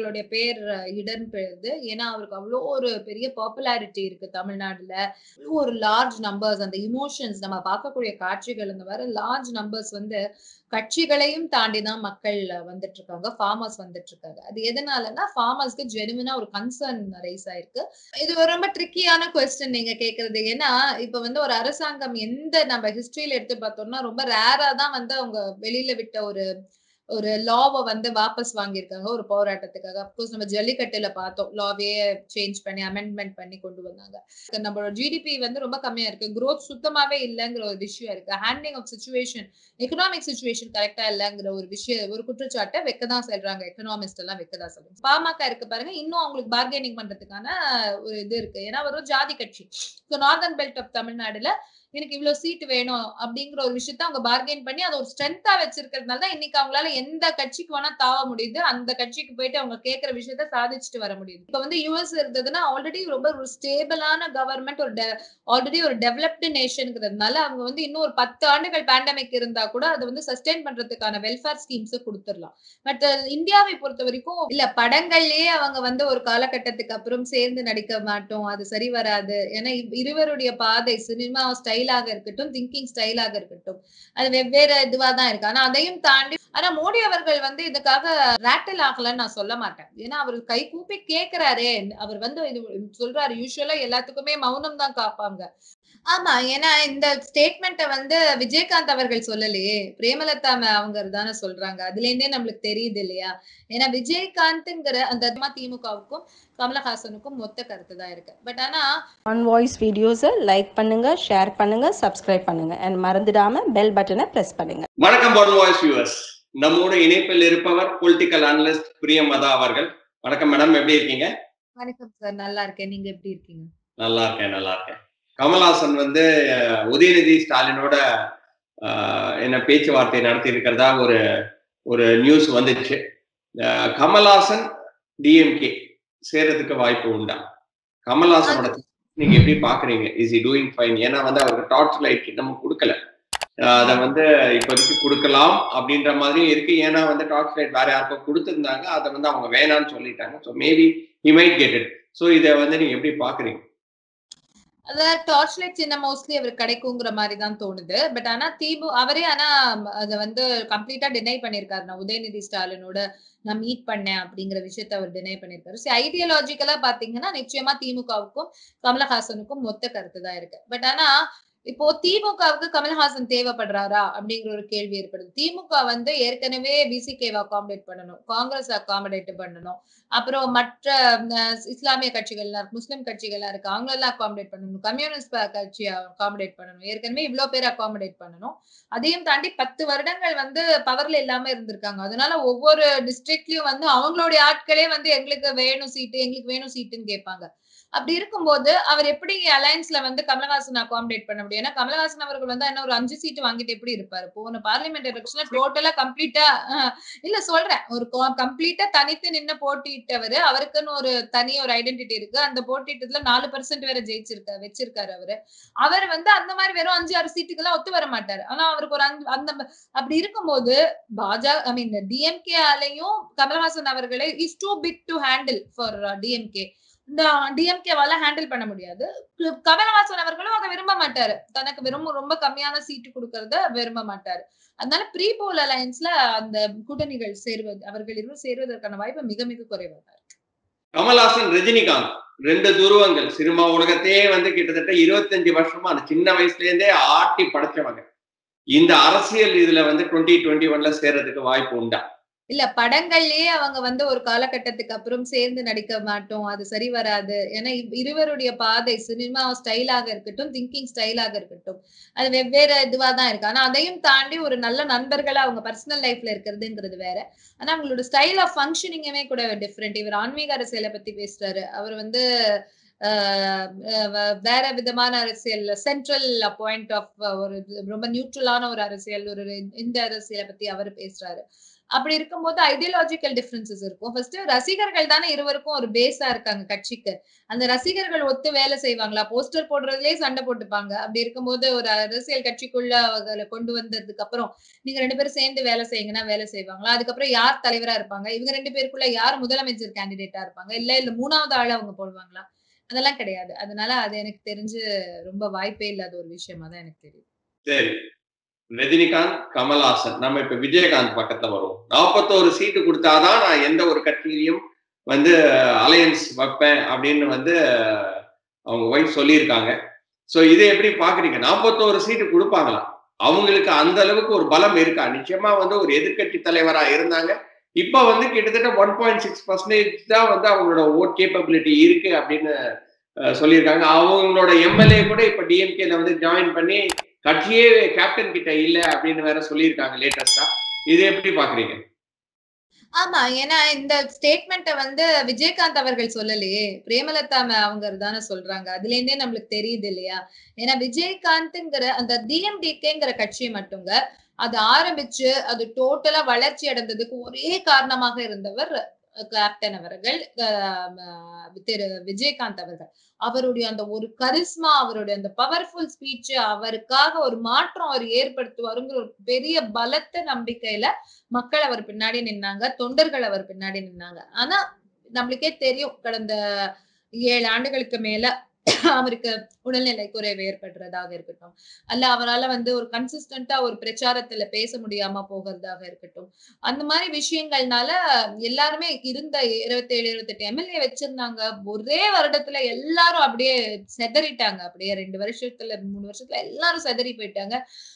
அவர்களுடைய பேர் இடன் பெறுது ஏன்னா அவருக்கு அவ்வளோ ஒரு பெரிய பாப்புலாரிட்டி இருக்கு தமிழ்நாடுல அவ்வளோ ஒரு லார்ஜ் நம்பர்ஸ் அந்த இமோஷன்ஸ் நம்ம பார்க்கக்கூடிய காட்சிகள் இந்த வர லார்ஜ் நம்பர்ஸ் வந்து கட்சிகளையும் தாண்டி தான் மக்கள் வந்துட்டு இருக்காங்க ஃபார்மர்ஸ் வந்துட்டு இருக்காங்க அது எதனாலன்னா ஃபார்மர்ஸ்க்கு ஜெனுவினா ஒரு கன்சர்ன் ரைஸ் ஆயிருக்கு இது ஒரு ரொம்ப ட்ரிக்கியான கொஸ்டின் நீங்க கேக்குறது ஏன்னா இப்ப வந்து ஒரு அரசாங்கம் எந்த நம்ம ஹிஸ்டரியில எடுத்து பார்த்தோம்னா ரொம்ப ரேரா தான் வந்து அவங்க வெளியில விட்ட ஒரு ஒரு லாவை வந்து வாபஸ் வாங்கியிருக்காங்க ஒரு போராட்டத்துக்காக அப்கோர்ஸ் நம்ம ஜல்லிக்கட்டுல பார்த்தோம் லாவே சேஞ்ச் பண்ணி அமெண்ட்மெண்ட் பண்ணி கொண்டு வந்தாங்க நம்மளோட ஜிடிபி வந்து ரொம்ப கம்மியா இருக்கு growth சுத்தமாவே இல்லைங்கிற ஒரு விஷயம் இருக்கு handling of situation economic situation கரெக்டா இல்லைங்கிற ஒரு விஷயம் ஒரு குற்றச்சாட்டை வைக்கதான் சொல்றாங்க எக்கனாமிஸ்ட் எல்லாம் வைக்கதான் சொல்றாங்க பாமக இருக்கு பாருங்க இன்னும் அவங்களுக்கு பார்கெனிங் பண்றதுக்கான ஒரு இது இருக்கு ஏன்னா ஒரு ஜாதி கட்சி ஸோ நார்தர்ன் பெல்ட் ஆஃப் தமிழ்நாடுல எனக்கு இவ்வளவு சீட் வேணும் அப்படிங்கிற ஒரு விஷயத்த அவங்க பார்கெயின் பண்ணி அதை ஒரு ஸ்ட்ரென்த்தா வச்சிருக்கிறதுனால தான் இன்னைக்கு அவங்களால எந்த கட்சிக்கு வேணா தாவ முடியுது அந்த கட்சிக்கு போயிட்டு அவங்க கேட்கிற விஷயத்த சாதிச்சுட்டு வர முடியுது இப்ப வந்து யூஎஸ் இருந்ததுன்னா ஆல்ரெடி ரொம்ப ஒரு ஸ்டேபிளான கவர்மெண்ட் ஒரு ஆல்ரெடி ஒரு டெவலப்டு நேஷனுங்கிறதுனால அவங்க வந்து இன்னும் ஒரு பத்து ஆண்டுகள் பேண்டமிக் இருந்தா கூட அதை வந்து சஸ்டெயின் பண்றதுக்கான வெல்ஃபேர் ஸ்கீம்ஸ் கொடுத்துடலாம் பட் இந்தியாவை பொறுத்த வரைக்கும் இல்ல படங்கள்லயே அவங்க வந்து ஒரு காலகட்டத்துக்கு அப்புறம் சேர்ந்து நடிக்க மாட்டோம் அது சரி வராது ஏன்னா இவ்- இருவருடைய பாதை சினிமா ஸ்டைலாக இருக்கட்டும் திங்கிங் ஸ்டைலாக இருக்கட்டும் அது வெவ்வேறு இதுவா தான் இருக்கு ஆனா அதையும் தாண்டி ஆனா மோடி அவர்கள் வந்து இதுக்காக ரேட்டல் ஆகலன்னு நான் சொல்ல மாட்டேன் ஏன்னா அவர் கை கூப்பி கேக்குறாரே அவர் வந்து இது சொல்றாரு யூஸ்வலா எல்லாத்துக்குமே மௌனம் தான் காப்பாங்க ஆமா ஏன்னா இந்த ஸ்டேட்மெண்ட்டை வந்து விஜயகாந்த் அவர்கள் சொல்லலையே பிரேமலதா ம- அவங்க தானே சொல்றாங்க அதுல இருந்தே நம்மளுக்கு தெரியுது இல்லையா ஏன்னா விஜயகாந்த்ங்கிற அந்த திமுகவுக்கும் கமலஹாசனுக்கும் மொத்த கருத்து தான் இருக்கு பட் ஆனா ஆன் வாய்ஸ் வீடியோஸை லைக் பண்ணுங்க ஷேர் பண்ணுங்க சப்ஸ்கிரைப் பண்ணுங்க அண்ட் மறந்துடாம பெல் பட்டனை ப்ரெஸ் பண்ணுங்க வணக்கம் பாட் வாய்ஸ் வியூவர்ஸ் நம்மோட இணைப்பில் இருப்பவர் பொலிட்டிக்கல் அனலிஸ்ட் பிரியமதா அவர்கள் வணக்கம் மேடம் எப்படி இருக்கீங்க வணக்கம் சார் நல்லா இருக்கேன் நீங்க எப்படி இருக்கீங்க நல்லா இருக்கேன் நல்லா இருக்கேன் கமல்ஹாசன் வந்து அஹ், உதயநிதி ஸ்டாலினோட அஹ், என்ன பேச்சுவார்த்தை நடத்தி இருக்கிறதா ஒரு ஒரு நியூஸ் வந்துச்சு அஹ், கமல்ஹாசன் டிஎம்கே சேர்றதுக்கு வாய்ப்பு உண்டா கமல்ஹாசனோட நீங்க எப்படி பாக்குறீங்க இஸ் இ டூயிங் ஃபைன் ஏன்னா வந்து அவருக்கு டார்ச் லைட் நம்ம கொடுக்கல அஹ், அதை வந்து இப்போதைக்கு கொடுக்கலாம் அப்படின்ற மாதிரியும் இருக்கு ஏன்னா வந்து டார்ச் லைட் வேற யாருக்கோ கொடுத்துருந்தாங்க அதை வந்து அவங்க வேணாம்னு சொல்லிட்டாங்க so maybe he might get it so இதை வந்து நீங்க எப்படி பாக்குறீங்க அதாவது டார்ச் லைட் சின்ன மோஸ்ட்லி அவர் கிடைக்குங்கிற மாதிரி தான் தோணுது பட் ஆனா தீபு அவரே ஆனா அதை வந்து கம்ப்ளீட்டா டினை பண்ணிருக்காரு நான் உதயநிதி ஸ்டாலினோட நான் மீட் பண்ணேன் அப்படிங்கிற விஷயத்த அவர் டினை பண்ணிருக்காரு சரி ஐடியாலஜிக்கலா பாத்தீங்கன்னா நிச்சயமா திமுகவுக்கும் கமலஹாசனுக்கும் மொத்த கருத்து தான் இருக்கு பட் ஆனா இப்போ திமுகவுக்கு கமல்ஹாசன் தேவைப்படுறாரா அப்படிங்கிற ஒரு கேள்வி ஏற்படுது திமுக வந்து ஏற்கனவே பிசிகேவை அகாமடேட் பண்ணணும் காங்கிரஸ் அகாமடேட் பண்ணணும் அப்புறம் மற்ற அஹ், இஸ்லாமிய கட்சிகள்லாம் இருக்கு முஸ்லிம் கட்சிகள்லாம் இருக்கு அவங்களெல்லாம் அகாமடேட் பண்ணணும் கம்யூனிஸ்ட் ப- கட்சி அகாமடேட் பண்ணணும் ஏற்கனவே இவ்வளவு பேர் அகாமடேட் பண்ணணும் அதையும் தாண்டி பத்து வருடங்கள் வந்து பவர்ல இல்லாம இருந்திருக்காங்க அதனால ஒவ்வொரு டிஸ்ட்ரிக்ட்லயும் வந்து அவங்களுடைய ஆட்களே வந்து எங்களுக்கு வேணும் சீட்டு எங்களுக்கு வேணும் சீட்டுன்னு கேட்பாங்க அப்படி இருக்கும்போது அவர் எப்படி அலையன்ஸ்ல வந்து கமலஹாசன் அகாமடேட் பண்ண முடியும் ஏன்னா கமலஹாசன் அவர்கள் வந்து என்ன ஒரு அஞ்சு சீட்டு வாங்கிட்டு எப்படி இருப்பாரு போன பார்லிமெண்ட் எலெக்ஷன்ல டோட்டலா கம்ப்ளீட்டா இல்ல சொல்றேன் ஒரு கம்ப்ளீட்டா தனித்து நின்னு போட்டியிட்டவர் அவருக்குன்னு ஒரு தனி ஒரு ஐடென்டிட்டி இருக்கு அந்த போட்டியிட்டதுல நாலு பர்சன்ட் வேற ஜெயிச்சிருக்காரு வச்சிருக்காரு அவரு அவர் வந்து அந்த மாதிரி வெறும் அஞ்சு ஆறு சீட்டுக்கெல்லாம் ஒத்து வர மாட்டாரு ஆனா அவருக்கு ஒரு அஞ்சு அந்த ம- அப்படி இருக்கும்போது பாஜக ஐ மீன் டிஎம்கே ஆலையும் கமலஹாசன் அவர்களை is too big to handle for DMK இந்த டிஎம்கேவால ஹேண்டில் பண்ண முடியாது கமலஹாசன் அவர்களும் அதை விரும்ப மாட்டாரு தனக்கு விரும்ப ரொம்ப கம்மியான சீட்டு கொடுக்கறத விரும்ப மாட்டாரு அதனால ப்ரீ போல் அலையன்ஸ்ல அந்த கூட்டணிகள் சேர்வது அவர்கள் இருவரும் சேர்வதற்கான வாய்ப்பு மிக மிக குறைவா தான் இருக்கு. கமல்ஹாசன் ரஜினிகாந்த் ரெண்டு துருவங்கள் சினிமா உலகத்தையே வந்து கிட்டத்தட்ட இருபத்தஞ்சு வருஷமா அந்த சின்ன வயசுல இருந்தே ஆட்டி படைச்சவங்க இந்த அரசியல் இதுல வந்து டுவெண்ட்டி டுவெண்ட்டி ஒன்ல சேர்றதுக்கு வாய்ப்பு உண்டா இல்ல படங்கள்லயே அவங்க வந்து ஒரு காலகட்டத்துக்கு அப்புறம் சேர்ந்து நடிக்க மாட்டோம் அது சரி வராது ஏன்னா இவ்- இருவருடைய பாதை சினிமா ஸ்டைலாக இருக்கட்டும் திங்கிங் ஸ்டைலாக இருக்கட்டும் அது வெவ்வேறு இதுவா தான் இருக்கு ஆனா அதையும் தாண்டி ஒரு நல்ல நண்பர்களா அவங்க பர்சனல் லைஃப்ல இருக்கிறதுங்கிறது வேற ஆனா அவங்களோட ஸ்டைல் ஆஃப் ஃபங்க்ஷனிங்குமே கூட டிஃப்ரெண்ட் இவர் ஆன்மீக அரசியலை பத்தி பேசுறாரு அவர் வந்து ஆஹ் அஹ் வேற விதமான அரசியல் சென்ட்ரல் பாயிண்ட் ஆஃப் ஒரு இது ரொம்ப நியூட்ரலான ஒரு அரசியல் ஒரு இந்த அரசியலை பத்தி அவர் பேசுறாரு அப்படி இருக்கும்போது ஐடியாலஜிக்கல் டிஃபரன்சஸ் இருக்கும் ஃபர்ஸ்ட் ரசிகர்கள் தானே இருவருக்கும் ஒரு பேஸா இருக்காங்க கட்சிக்கு அந்த ரசிகர்கள் ஒத்து வேலை செய்வாங்களா போஸ்டர் போடுறதுலயே சண்டை போட்டுப்பாங்க அப்படி இருக்கும்போது ஒரு அரசியல் கட்சிக்குள்ள அவங்களை கொண்டு வந்ததுக்கு அப்புறம் நீங்க ரெண்டு பேரும் சேர்ந்து வேலை செய்யுங்கன்னா வேலை செய்வாங்களா அதுக்கப்புறம் யார் தலைவரா இருப்பாங்க இவங்க ரெண்டு பேருக்குள்ள யார் முதலமைச்சர் கேண்டிடேட்டா இருப்பாங்க இல்ல இல்ல மூணாவது ஆளு அவங்க போடுவாங்களா அதெல்லாம் கிடையாது அதனால அது எனக்கு தெரிஞ்சு ரொம்ப வாய்ப்பே இல்லாத ஒரு விஷயமா தான் எனக்கு தெரியும் சரி ரஜினிகாந்த் கமல்ஹாசன் நம்ம இப்ப விஜயகாந்த் பக்கத்துல வருவோம் நாற்பத்தோரு சீட்டு கொடுத்தாதான் நான் எந்த ஒரு கட்சியிலையும் வந்து அலையன்ஸ் வைப்பேன் அப்படின்னு வந்து அவங்க ஒய்ஃப் சொல்லியிருக்காங்க ஸோ இதை எப்படி பாக்குறீங்க நாற்பத்தோரு சீட்டு கொடுப்பாங்களா அவங்களுக்கு அந்த அளவுக்கு ஒரு பலம் இருக்கா நிச்சயமா வந்து ஒரு எதிர்கட்சி தலைவரா இருந்தாங்க இப்ப வந்து கிட்டத்தட்ட ஒன் பாயிண்ட் சிக்ஸ் பர்சன்டேஜ் தான் வந்து அவங்களோட ஓட் கேப்பபிலிட்டி இருக்கு அப்படின்னு சொல்லியிருக்காங்க அவங்களோட எம்எல்ஏ கூட இப்ப டிஎம்கேல வந்து ஜாயின் பண்ணி கட்சியே கேப்டன் கிட்ட இல்ல அப்படின்னு வேற சொல்லியிருக்காங்க லேட்டஸ்டா இது எப்படி பாக்குறீங்க ஆமா ஏன்னா இந்த ஸ்டேட்மெண்ட்டை வந்து விஜயகாந்த் அவர்கள் சொல்லலையே பிரேமலதா அவங்க தானே சொல்றாங்க அதுல இருந்தே நம்மளுக்கு தெரியுது இல்லையா ஏன்னா விஜயகாந்த்ங்கிற அந்த டிஎம்டிகேங்கிற கட்சி மட்டுங்க அது ஆரம்பிச்சு அது டோட்டலா வளர்ச்சி அடைந்ததுக்கு ஒரே காரணமாக இருந்தவர் கேப்டன் அவர்கள் திரு விஜயகாந்த் அவர்கள் அவருடைய அந்த ஒரு கரிஸ்மா அவருடைய அந்த பவர்ஃபுல் ஸ்பீச் அவருக்காக ஒரு மாற்றம் அவர் ஏற்படுத்துவாருங்கிற ஒரு பெரிய பலத்த நம்பிக்கையில மக்கள் அவர் பின்னாடி நின்னாங்க தொண்டர்கள் அவர் பின்னாடி நின்னாங்க ஆனா நம்மளுக்கே தெரியும் கடந்த ஏழு ஆண்டுகளுக்கு மேல அவருக்கு உடல்நிலை குறைவு ஏற்படுறதாக இருக்கட்டும் அல்ல அவரால் வந்து ஒரு கன்சிஸ்டண்டா ஒரு பிரச்சாரத்துல பேச முடியாம போகிறதாக இருக்கட்டும் அந்த மாதிரி விஷயங்கள்னால எல்லாருமே இருந்த இருபத்தி ஏழு இருபத்தெட்டு எம்எல்ஏ வச்சிருந்தாங்க ஒரே வருடத்துல எல்லாரும் அப்படியே செதறிட்டாங்க அப்படியே ரெண்டு வருஷத்துல மூணு வருஷத்துல எல்லாரும் செதறி போயிட்டாங்க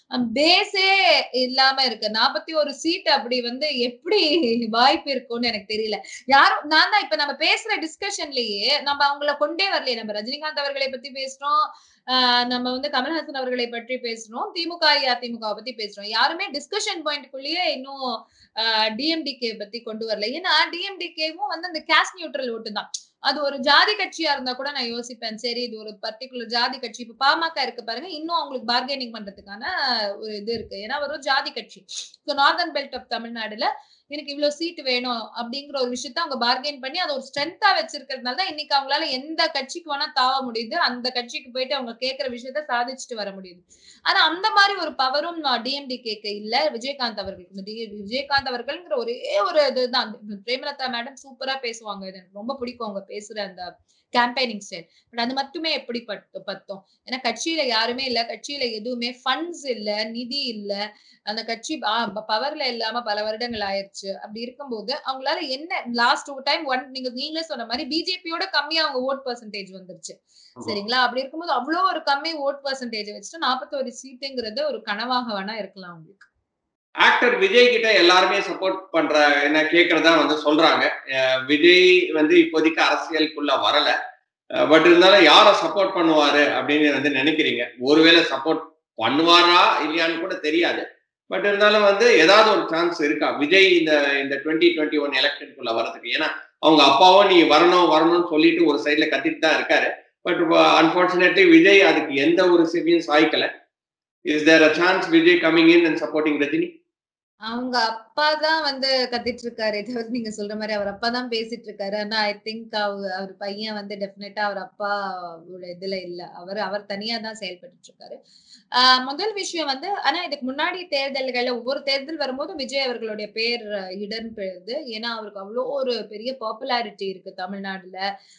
பேஸே இல்லாம இருக்கு நாற்பத்தி ஒரு சீட் அப்படி வந்து எப்படி வாய்ப்பு இருக்கும்னு எனக்கு தெரியல யாரும் நான் தான் இப்ப நம்ம பேசுற டிஸ்கஷன்லயே நம்ம அவங்கள கொண்டே வரலையே நம்ம ரஜினிகாந்த் அவர்களை பத்தி பேசுறோம் நம்ம வந்து கமல்ஹாசன் அவர்களை பற்றி பேசுறோம் திமுக அதிமுக பத்தி பேசுறோம் யாருமே டிஸ்கஷன் பாயிண்ட்குள்ளேயே இன்னும் டிஎம்டிகே பத்தி கொண்டு வரல ஏன்னா டிஎம்டிகேவும் வந்து அந்த கேஷ் நியூட்ரல் ஓட்டு தான் அது ஒரு ஜாதி கட்சியா இருந்தா கூட நான் யோசிப்பேன் சரி இது ஒரு பர்டிகுலர் ஜாதி கட்சி இப்ப பாமக இருக்கு பாருங்க இன்னும் அவங்களுக்கு பார்கெனிங் பண்றதுக்கான ஒரு இது இருக்கு ஏன்னா ஒரு ஜாதி கட்சி ஸோ நார்தன் பெல்ட் ஆஃப் தமிழ்நாடுல எனக்கு இவ்வளவு சீட் வேணும் அப்படிங்கிற ஒரு விஷயத்த அவங்க பார்கெயின் பண்ணி அதை ஒரு ஸ்ட்ரென்த்தா வச்சிருக்கிறதுனால தான் இன்னைக்கு அவங்களால எந்த கட்சிக்கு வேணா தாவ முடியுது அந்த கட்சிக்கு போயிட்டு அவங்க கேட்கிற விஷயத்த சாதிச்சுட்டு வர முடியுது ஆனா அந்த மாதிரி ஒரு பவரும் டிஎம்டி கேட்க இல்ல விஜயகாந்த் அவர்களுக்கு விஜயகாந்த் அவர்கள்ங்கிற ஒரே ஒரு இதுதான் பிரேமலதா மேடம் சூப்பரா பேசுவாங்க இது எனக்கு ரொம்ப பிடிக்கும் அவங்க பேசுற அந்த கேம்பெயினிங் ஸ்டைல் பட் அது மட்டுமே எப்படி பத்து பத்தோம் ஏன்னா கட்சியில யாருமே இல்ல கட்சியில எதுவுமே ஃபண்ட்ஸ் இல்ல நிதி இல்ல அந்த கட்சி பவர்ல இல்லாம பல வருடங்கள் ஆயிருச்சு அப்படி இருக்கும்போது அவங்களால என்ன லாஸ்ட் டைம் ஒன் நீங்க நீங்களே சொன்ன மாதிரி பிஜேபியோட கம்மியா அவங்க ஓட் பர்சன்டேஜ் வந்துருச்சு சரிங்களா அப்படி இருக்கும்போது அவ்வளவு ஒரு கம்மி ஓட் பர்சன்டேஜ் வச்சுட்டு நாற்பத்தோரு சீட்டுங்கிறது ஒரு கனவாக வேணா இருக்கலாம் உங்களுக்கு ஆக்டர் விஜய் கிட்ட எல்லாருமே சப்போர்ட் பண்ற என்ன கேக்குறதா வந்து சொல்றாங்க விஜய் வந்து இப்போதைக்கு அரசியலுக்குள்ள வரல பட் இருந்தாலும் யார சப்போர்ட் பண்ணுவாரு அப்படின்னு வந்து நினைக்கிறீங்க ஒருவேளை சப்போர்ட் பண்ணுவாரா இல்லையான்னு கூட தெரியாது பட் இருந்தாலும் வந்து ஏதாவது ஒரு சான்ஸ் இருக்கா விஜய் இந்த இந்த டுவெண்ட்டி டுவெண்ட்டி ஒன் எலெக்ஷனுக்குள்ள வரதுக்கு ஏன்னா அவங்க அப்பாவும் நீ வரணும் வரணும்னு சொல்லிட்டு ஒரு சைட்ல கத்திட்டு தான் இருக்காரு பட் அன்பார்ச்சுனேட்லி விஜய் அதுக்கு எந்த ஒரு சிவியும் சாய்க்கல is there a chance Vijay coming in and supporting Rajini அவங்க அப்பா தான் வந்து கத்திட்டு இருக்காரு தவிர நீங்க சொல்ற மாதிரி அவர் அப்பா தான் பேசிட்டு இருக்காரு ஆனா ஐ திங்க் அவர் அவர் பையன் வந்து டெஃபினட்டா அவர் அப்பா இதுல இல்ல அவர் அவர் தனியா தான் செயல்பட்டு இருக்காரு முதல் விஷயம் வந்து ஆனா இதுக்கு முன்னாடி தேர்தல்கள்ல ஒவ்வொரு தேர்தல் வரும்போது விஜய் அவர்களுடைய பேர் இடம் பெறுது ஏன்னா அவருக்கு அவ்வளோ ஒரு பெரிய பாப்புலாரிட்டி இருக்கு தமிழ்நாடுல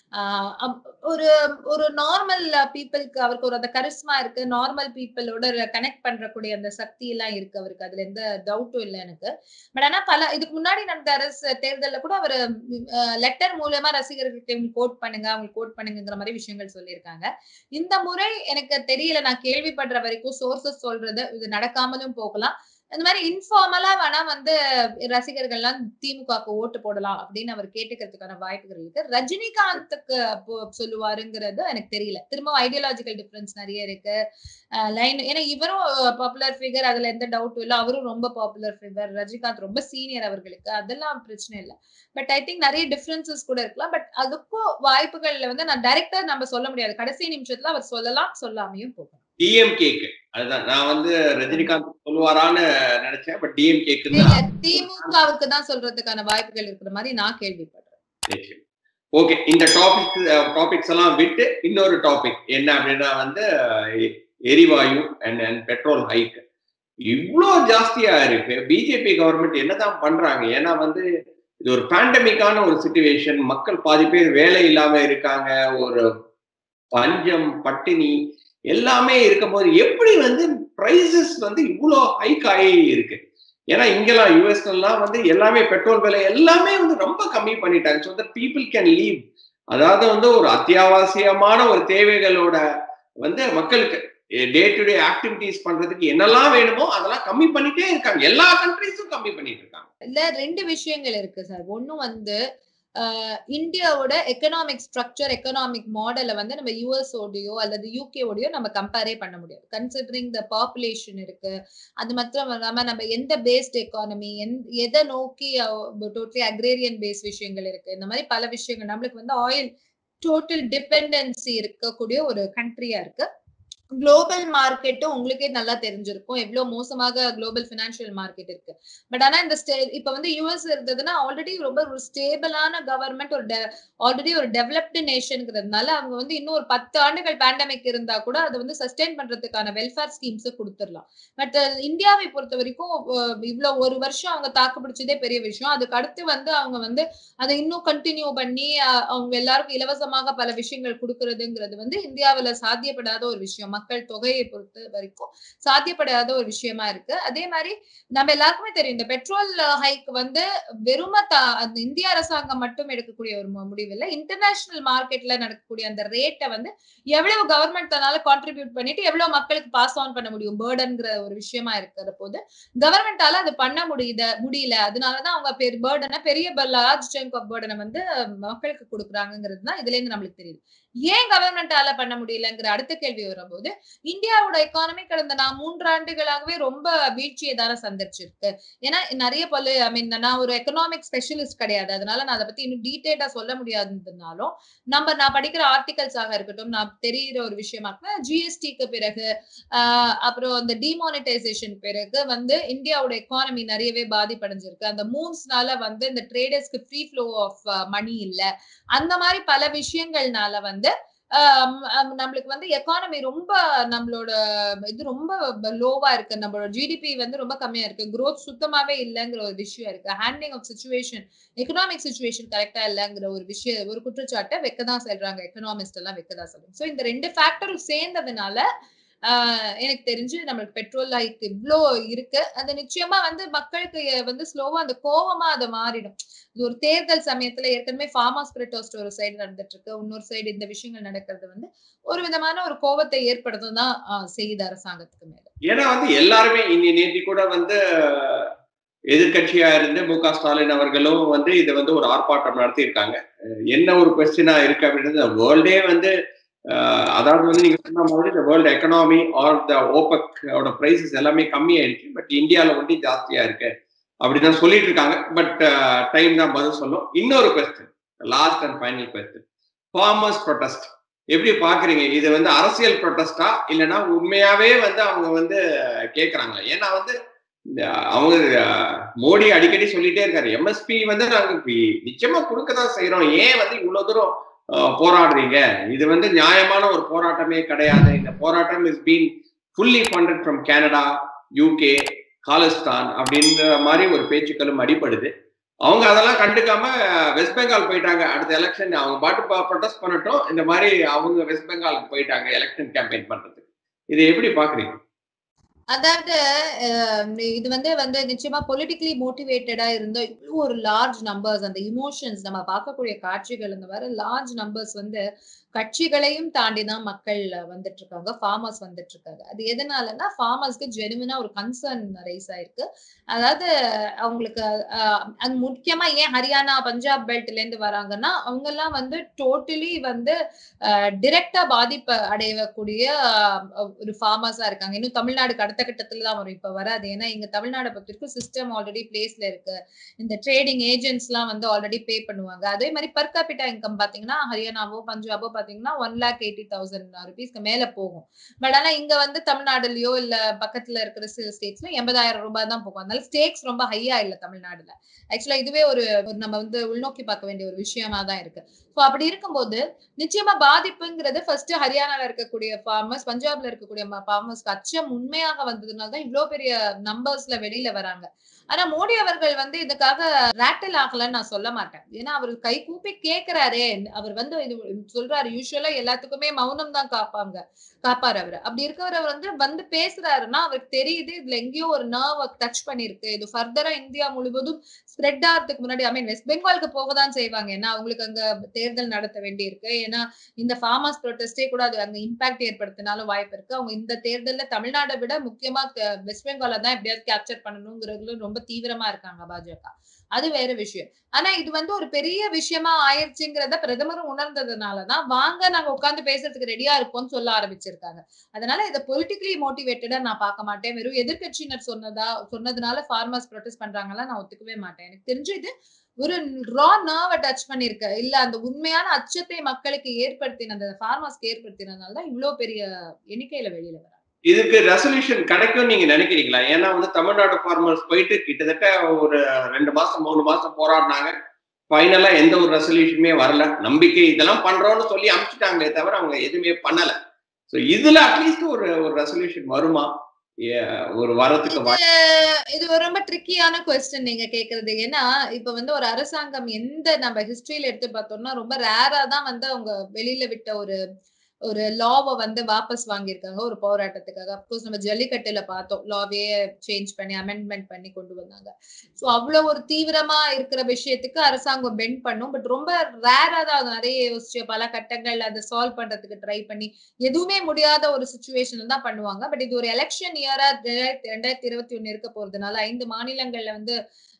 ஒரு ஒரு நார்மல் பீப்புளுக்கு அவருக்கு ஒரு அந்த கரிஸ்மா இருக்கு நார்மல் பீப்புளோட கனெக்ட் பண்றக்கூடிய அந்த சக்தி எல்லாம் இருக்கு அவருக்கு அதுல எந்த டவுட்டும் இல்லை எனக்கு பட் ஆனா பல இதுக்கு முன்னாடி நடந்த அரசு தேர்தல்ல கூட அவர் லெட்டர் மூலமா ரசிகர்களுக்கு கோட் பண்ணுங்க அவங்களுக்கு கோட் பண்ணுங்கிற மாதிரி விஷயங்கள் சொல்லியிருக்காங்க இந்த முறை எனக்கு தெரியல நான் கேள்விப்படுற வரைக்கும் சோர்சஸ் சொல்றது இது நடக்காமலும் போகலாம் இந்த மாதிரி இன்ஃபார்மலா வேணா வந்து ரசிகர்கள்லாம் திமுகக்கு ஓட்டு போடலாம் அப்படின்னு அவர் கேட்டுக்கிறதுக்கான வாய்ப்புகள் இருக்கு ரஜினிகாந்துக்கு சொல்லுவாருங்கிறது எனக்கு தெரியல திரும்ப ஐடியாலஜிக்கல் டிஃபரன்ஸ் நிறைய இருக்கு லைன் ஏன்னா இவரும் பாப்புலர் ஃபிகர் அதுல எந்த டவுட்டும் இல்லை அவரும் ரொம்ப பாப்புலர் ஃபிகர் ரஜினிகாந்த் ரொம்ப சீனியர் அவர்களுக்கு அதெல்லாம் பிரச்சனை இல்லை பட் ஐ திங்க் நிறைய டிஃபரன்சஸ் கூட இருக்கலாம் பட் அதுக்கும் வாய்ப்புகள்ல வந்து நான் டைரக்டா நம்ம சொல்ல முடியாது கடைசி நிமிஷத்துல அவர் சொல்லலாம் சொல்லாமையும் போகலாம் டிஎம்கேக்கு அதுதான் நான் வந்து ரஜினிகாந்த் சொல்லுவாரான்னு நினைச்சேன் பட் டிஎம்கேக்கு இல்ல தான் திமுகவுக்கு தான் சொல்றதுக்கான வாய்ப்புகள் இருக்கிற மாதிரி நான் கேள்விப்படுறேன் ஓகே இந்த டாபிக் டாபிக்ஸ் எல்லாம் விட்டு இன்னொரு டாபிக் என்ன அப்படின்னா வந்து எ- எரிவாயு அண்ட் அண்ட் பெட்ரோல் ஹைக் இவ்வளோ ஜாஸ்தியா இருக்கு பிஜேபி கவர்மெண்ட் என்னதான் பண்றாங்க ஏன்னா வந்து இது ஒரு பேண்டமிக்கான ஒரு சுச்சுவேஷன் மக்கள் பாதி பேர் வேலை இல்லாம இருக்காங்க ஒரு பஞ்சம் பட்டினி எல்லாமே இருக்கும்போது எப்படி வந்து பிரைசஸ் வந்து இவ்வளோ ஹைக் ஆகி இருக்கு ஏன்னா இங்கெல்லாம் யூஎஸ்லாம் வந்து எல்லாமே பெட்ரோல் விலை எல்லாமே வந்து ரொம்ப கம்மி பண்ணிட்டாங்க so that people can leave அதாவது வந்து ஒரு அத்தியாவசியமான ஒரு தேவைகளோட வந்து மக்களுக்கு டே டு டே ஆக்டிவிட்டிஸ் பண்றதுக்கு என்னெல்லாம் வேணுமோ அதெல்லாம் கம்மி பண்ணிட்டே இருக்காங்க எல்லா கண்ட்ரீஸும் கம்மி பண்ணிட்டு இருக்காங்க இல்ல ரெண்டு விஷயங்கள் இருக்கு சார் ஒண்ணு வந்து ஆஹ் இந்தியாவோட எக்கனாமிக் ஸ்ட்ரக்சர் எக்கனாமிக் மாடலை வந்து நம்ம யூஎஸ் ஓடையோ அல்லது யூகே ஓடையோ நம்ம கம்பேரே பண்ண முடியாது கன்சிடரிங் த பாப்புலேஷன் இருக்கு அது மாத்திரம் இல்லாம நம்ம எந்த பேஸ்ட் எக்கானமி எதை நோக்கி டோட்டலி அக்ரேரியன் பேஸ் விஷயங்கள் இருக்கு இந்த மாதிரி பல விஷயங்கள் நம்மளுக்கு வந்து ஆயில் டோட்டல் டிபெண்டன்சி இருக்கக்கூடிய ஒரு கண்ட்ரியா இருக்கு குளோபல் மார்க்கெட்டும் உங்களுக்கே நல்லா தெரிஞ்சிருக்கும் எவ்வளவு மோசமாக குளோபல் ஃபினான்ஷியல் மார்க்கெட் இருக்கு பட் ஆனா இந்த ஸ்டே இப்ப வந்து யூஎஸ் இருந்ததுன்னா ஆல்ரெடி ரொம்ப ஒரு ஸ்டேபிளான கவர்மெண்ட் ஒரு ஆல்ரெடி ஒரு டெவலப்டு நேஷனுங்கிறதுனால அவங்க வந்து இன்னும் ஒரு பத்து ஆண்டுகள் பேண்டமிக் இருந்தா கூட அதை வந்து சஸ்டெயின் பண்றதுக்கான வெல்ஃபேர் ஸ்கீம்ஸ் கொடுத்துடலாம் பட் இந்தியாவை பொறுத்த வரைக்கும் அஹ், இவ்வளவு ஒரு வருஷம் அவங்க தாக்கு பிடிச்சதே பெரிய விஷயம் அதுக்கு அடுத்து வந்து அவங்க வந்து அதை இன்னும் கண்டினியூ பண்ணி அஹ், அவங்க எல்லாருக்கும் இலவசமாக பல விஷயங்கள் கொடுக்கறதுங்கிறது வந்து இந்தியாவுல சாத்தியப்படாத ஒரு விஷயம் மக்கள் தொகையை பொறுத்த வரைக்கும் சாத்தியப்படாத ஒரு விஷயமா இருக்கு அதே மாதிரி நம்ம எல்லாருக்குமே தெரியும் இந்த பெட்ரோல் ஹைக் வந்து வெறும த- அந்த இந்திய அரசாங்கம் மட்டும் எடுக்கக்கூடிய ஒரு மு- முடிவு இல்லை இன்டர்நேஷனல் மார்க்கெட்ல நடக்கக்கூடிய அந்த ரேட்டை வந்து எவ்வளவு கவர்மெண்ட் தன்னால கான்ட்ரிபியூட் பண்ணிட்டு எவ்வளவு மக்களுக்கு பாஸ் ஆன் பண்ண முடியும் பேர்டன்ங்கிற ஒரு விஷயமா இருக்கிற போது கவர்மெண்டால அது பண்ண முடியுத முடியல அதனாலதான் அவங்க பெரிய பேர்டனை பெரிய லார்ஜ் சங்க் ஆஃப் பேர்டனை வந்து மக்களுக்கு கொடுக்குறாங்கிறது தான் இதுல இருந்து நம்மளுக்கு தெரியுது ஏன் கவர்மெண்டால பண்ண முடியலங்கிற அடுத்த கேள்வி வரும்போது இந்தியாவோட எக்கானமி கடந்த நான் மூன்று ஆண்டுகளாகவே ரொம்ப வீழ்ச்சியை தானே சந்திச்சிருக்கு ஏன்னா நிறைய பல ஐ மீன் நான் ஒரு எக்கனாமிக் ஸ்பெஷலிஸ்ட் கிடையாது அதனால நான் அதை பத்தி இன்னும் டீடைல்டா சொல்ல முடியாதுனாலும் நம்ம நான் படிக்கிற ஆர்டிகல்ஸாக இருக்கட்டும் நான் தெரியிற ஒரு விஷயமா ஜிஎஸ்டிக்கு பிறகு ஆஹ் அப்புறம் இந்த டிமானிட்டைசேஷன் பிறகு வந்து இந்தியாவோட எக்கானமி நிறையவே பாதிப்படைஞ்சிருக்கு அந்த மூவ்ஸ்னால வந்து இந்த ட்ரேடர்ஸ்க்கு ஃப்ரீ ஃப்ளோ ஆஃப் மணி இல்ல அந்த மாதிரி பல விஷயங்கள்னால வந்து ஆஹ் ஹம் நம்மளுக்கு வந்து எக்கானமி ரொம்ப நம்மளோட இது ரொம்ப லோவா இருக்கு நம்மளோட ஜிடிபி வந்து ரொம்ப கம்மியா இருக்கு growth சுத்தமாவே இல்லைங்கிற ஒரு விஷயம் இருக்கு handling of situation economic situation கரெக்டா இல்லைங்கிற ஒரு விஷயம் ஒரு குற்றச்சாட்டை வைக்கதான் சொல்றாங்க எக்கனாமிஸ்ட் எல்லாம் வைக்கதான் சொல்றாங்க ஸோ இந்த ரெண்டு ஃபேக்டரும் சேர்ந்ததுனால ஆஹ் எனக்கு தெரிஞ்சு நம்மளுக்கு பெட்ரோல் ஹைக் இவ்வளோ இருக்கு அது நிச்சயமா வந்து மக்களுக்கு வந்து ஸ்லோவா அந்த கோவமா அது மாறிடும் இது ஒரு தேர்தல் சமயத்துல ஏற்கனவே ஃபார்மர்ஸ் ஸ்பிரிட்டோஸ்ட் ஒரு சைடு நடந்துட்டு இருக்கு இன்னொரு சைடு இந்த விஷயங்கள் நடக்கிறது வந்து ஒரு விதமான ஒரு கோபத்தை ஏற்படுத்தும் தான் செய்யுது அரசாங்கத்துக்கு மேல ஏன்னா வந்து எல்லாருமே இன்னி நேற்று கூட வந்து எதிர்கட்சியா இருந்து மு க ஸ்டாலின் அவர்களும் வந்து இதை வந்து ஒரு ஆர்ப்பாட்டம் நடத்தியிருக்காங்க என்ன ஒரு கொஸ்டினா இருக்கு அப்படின்றது வேர்ல்டே வந்து அஹ், அதாவது வந்து நீங்க சொன்ன மாதிரி இந்த world economy or the OPEC ஓட பிரைசஸ் எல்லாமே கம்மியாயிடுச்சு பட் இந்தியாவில் வந்து ஜாஸ்தியா இருக்கு அப்படிதான் சொல்லிட்டு இருக்காங்க பட் டைம் தான் பதில் சொல்லும் இன்னொரு question last and final question farmers protest எப்படி பாக்குறீங்க இது வந்து அரசியல் ப்ரொடெஸ்டா இல்லைன்னா உண்மையாவே வந்து அவங்க வந்து கேக்குறாங்களா ஏன்னா வந்து இந்த அவங்க அஹ், மோடி அடிக்கடி சொல்லிட்டே இருக்காரு எம்எஸ்பி வந்து நாங்க இப்ப நிச்சயமா கொடுக்க தான் செய்யறோம் ஏன் வந்து இவ்வளவு தூரம் அஹ், போராடுறீங்க இது வந்து நியாயமான ஒரு போராட்டமே கிடையாது இந்த போராட்டம் is been fully funded from Canada UK Khalistan அப்படின்ற மாதிரி ஒரு பேச்சுக்களும் அடிப்படுது அவங்க அதெல்லாம் கண்டுக்காம வெஸ்ட் பெங்கால் போயிட்டாங்க அடுத்த எலெக்ஷன் அவங்க பாட்டு ப்ரொடெஸ்ட் பண்ணட்டும் இந்த மாதிரி அவங்க வெஸ்ட் பெங்காலுக்கு போயிட்டாங்க எலெக்ஷன் கேம்பெயின் பண்றதுக்கு இதை எப்படி பாக்குறீங்க அதாவது அஹ், இது வந்து வந்து நிச்சயமா பொலிட்டிக்கலி மோட்டிவேட்டடா இருந்த இவ்வளவு ஒரு லார்ஜ் நம்பர்ஸ் அந்த இமோஷன்ஸ் நம்ம பார்க்கக்கூடிய காட்சிகள் இந்த வர லார்ஜ் நம்பர்ஸ் வந்து கட்சிகளையும் தாண்டி தான் மக்கள் வந்துட்டு இருக்காங்க ஃபார்மர்ஸ் வந்துட்டு இருக்காங்க அது எதனாலன்னா ஃபார்மர்ஸ்க்கு ஜெனுவினா ஒரு கன்சர்ன் ரைஸ் ஆயிருக்கு அதாவது அவங்களுக்கு அஹ், அது முக்கியமா ஏன் ஹரியானா பஞ்சாப் பெல்ட்ல இருந்து வராங்கன்னா அவங்க எல்லாம் வந்து டோட்டலி வந்து டிரெக்டா பாதிப்பு அடையக்கூடிய அஹ், ஒரு ஃபார்மர்ஸா இருக்காங்க இன்னும் தமிழ்நாடுக்கு அடுத்த அடுத்த கட்டத்துல தான் வரும் இப்ப வராது ஏன்னா இங்க தமிழ்நாடை பொறுத்திருக்கும் சிஸ்டம் ஆல்ரெடி பிளேஸ்ல இருக்கு இந்த ட்ரேடிங் ஏஜென்ட்ஸ் எல்லாம் வந்து ஆல்ரெடி பே பண்ணுவாங்க அதே மாதிரி பர் கேபிட்டா இன்கம் பாத்தீங்கன்னா ஹரியானாவோ பஞ்சாபோ பாத்தீங்கன்னா ஒன் லேக் எயிட்டி தௌசண்ட் ருபீஸ்க்கு மேல போகும் பட் ஆனா இங்க வந்து தமிழ்நாடுலயோ இல்ல பக்கத்துல இருக்கிற சில ஸ்டேட்ஸ்ல எண்பதாயிரம் ரூபாய் தான் போகும் அதனால ஸ்டேக்ஸ் ரொம்ப ஹையா இல்ல தமிழ்நாடுல ஆக்சுவலா இதுவே ஒரு ஒரு நம்ம வந்து உள்நோக்கி பார்க்க வேண்டிய ஒரு விஷயமா தான் இருக்கு ஸோ அப்படி இருக்கும்போது நிச்சயமா பாதிப்புங்கிறது ஃபர்ஸ்ட் ஹரியானால இருக்கக்கூடிய ஃபார்மர்ஸ் பஞ்சாப்ல இருக்கக்கூடிய ஃபார்மர்ஸ்க்கு அச்சம் உண்மையாக வந்ததுனால தான் இவ்வளவு பெரிய நம்பர்ஸ்ல வெளியில வராங்க ஆனா மோடி அவர்கள் வந்து இதுக்காக ரேட்டல் ஆகலன்னு நான் சொல்ல மாட்டேன் ஏன்னா அவர் கை கூப்பி கேக்குறாரே அவர் வந்து இது சொல்றாரு யூஸ்வலா எல்லாத்துக்குமே மௌனம் தான் காப்பாங்க காப்பாரு அவர் அப்படி இருக்கவர் வந்து வந்து பேசுறாருன்னா அவருக்கு தெரியுது இதுல எங்கேயோ ஒரு நர்வ் டச் பண்ணிருக்கு இது ஃபர்தரா இந்தியா முழுவதும் ஸ்ப்ரெட் ஆகிறதுக்கு முன்னாடி ஐ மீன் வெஸ்ட் பெங்காலுக்கு போக தான் செய்வாங்க ஏன்னா அவங்களுக்கு அங்க தேர்தல் நடத்த வேண்டி இருக்கு ஏன்னா இந்த ஃபார்மர்ஸ் ப்ரொட்டஸ்டே கூட அது அங்க இம்பாக்ட் ஏற்படுத்தினாலும் வாய்ப்பு இருக்கு அவங்க இந்த தேர்தல்ல தமிழ்நாடை விட முக்கியமா வெஸ்ட் பெங்கால தான் எப்படியாவது கேப்சர் பண்ணணுங்கிறதுல ரொம்ப தீவிரமா இருக்காங்க பாஜக அது வேற விஷயம் ஆனா இது வந்து ஒரு பெரிய விஷயமா ஆயிடுச்சுங்கிறத பிரதமரும் உணர்ந்ததுனாலதான் வாங்க நாங்க உட்கார்ந்து பேசுறதுக்கு ரெடியா இருப்போம்னு சொல்ல ஆரம்பிச்சிருக்காங்க அதனால இதை பொலிட்டிக்கலி மோட்டிவேட்டடா நான் பார்க்க மாட்டேன் வெறும் எதிர்கட்சியினர் சொன்னதா சொன்னதுனால ஃபார்மர்ஸ் ப்ரொட்டஸ்ட் பண்றாங்களா நான் ஒத்துக்கவே மாட்டேன் எனக்கு தெரிஞ்சு இது ஒரு ரா நர்வை டச் பண்ணிருக்க இல்ல அந்த உண்மையான அச்சத்தை மக்களுக்கு ஏற்படுத்தின அந்த ஃபார்மர்ஸ்க்கு ஏற்படுத்தினதுனால தான் இவ்வளவு பெரிய எண்ணிக்கையில வெளியில வர இதுக்கு ரெசல்யூஷன் கிடைக்கும் நீங்க நினைக்கிறீங்களா ஏன்னா வந்து தமிழ்நாடு ஃபார்மர்ஸ் போயிட்டு கிட்டத்தட்ட ஒரு ரெண்டு மாசம் மூணு மாசம் போராடினாங்க ஃபைனலா எந்த ஒரு ரெசல்யூஷனுமே வரல நம்பிக்கை இதெல்லாம் பண்றோம்னு சொல்லி அனுப்பிச்சிட்டாங்களே தவிர அவங்க எதுவுமே பண்ணல ஸோ இதுல அட்லீஸ்ட் ஒரு ஒரு ரெசல்யூஷன் வருமா ஒரு வாரத்துக்கு இது ஒரு ரொம்ப ட்ரிக்கியான கொஸ்டின் நீங்க கேக்குறது ஏன்னா இப்ப வந்து ஒரு அரசாங்கம் எந்த நம்ம ஹிஸ்டரியில எடுத்து பார்த்தோம்னா ரொம்ப ரேரா தான் வந்து அவங்க வெளியில விட்ட ஒரு ஒரு லாவை வந்து வாபஸ் வாங்கியிருக்காங்க ஒரு போராட்டத்துக்காக அப்கோர்ஸ் நம்ம ஜல்லிக்கட்டுல பார்த்தோம் லாவே சேஞ்ச் பண்ணி அமெண்ட்மெண்ட் பண்ணி கொண்டு வந்தாங்க ஸோ அவ்வளவு ஒரு தீவிரமா இருக்கிற விஷயத்துக்கு அரசாங்கம் பெண்ட் பண்ணும் பட் ரொம்ப ரேரா தான் அது நிறைய யோசிச்சு பல கட்டங்கள்ல அதை சால்வ் பண்றதுக்கு ட்ரை பண்ணி எதுவுமே முடியாத ஒரு சுச்சுவேஷன் தான் பண்ணுவாங்க பட் இது ஒரு எலெக்ஷன் இயரா ரெண்டாயிரத்தி இருபத்தி ஒண்ணு இருக்க போறதுனால ஐந்து மாநிலங்கள்ல வந்து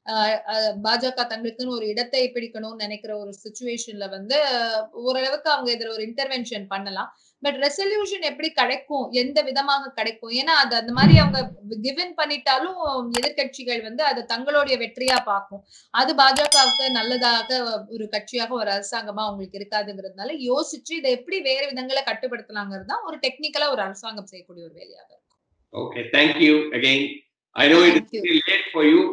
பாஜக தங்களுக்குன்னு ஒரு இடத்தை பிடிக்கணும்னு நினைக்கிற ஒரு சுச்சுவேஷன்ல வந்து ஓரளவுக்கு அவங்க இதுல ஒரு இன்டர்வென்ஷன் பண்ணலாம் பட் ரெசல்யூஷன் எப்படி கிடைக்கும் எந்த விதமாக கிடைக்கும் ஏன்னா அது அந்த மாதிரி அவங்க கிவன் பண்ணிட்டாலும் எதிர்கட்சிகள் வந்து அதை தங்களுடைய வெற்றியா பார்க்கும் அது பாஜகவுக்கு நல்லதாக ஒரு கட்சியாக ஒரு அரசாங்கமா அவங்களுக்கு இருக்காதுங்கிறதுனால யோசிச்சு இதை எப்படி வேற விதங்களை கட்டுப்படுத்தலாங்கிறது தான் ஒரு டெக்னிக்கலா ஒரு அரசாங்கம் செய்யக்கூடிய ஒரு வேலையாக இருக்கும் okay thank you again I know it late for you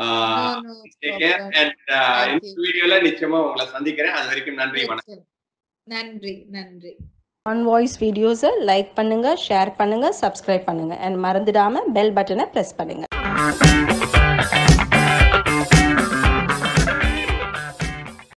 வீடியோல நிச்சயமா உங்களை சந்திக்கிறேன் அது வரைக்கும் நன்றி வணக்கம் நன்றி நன்றி ஆன் வாய்ஸ் வீடியோஸை லைக் பண்ணுங்கள் ஷேர் பண்ணுங்கள் சப்ஸ்கிரைப் பண்ணுங்கள் அண்ட் மறந்துடாமல் பெல் பட்டனை ப்ரெஸ் பண்ணுங்கள்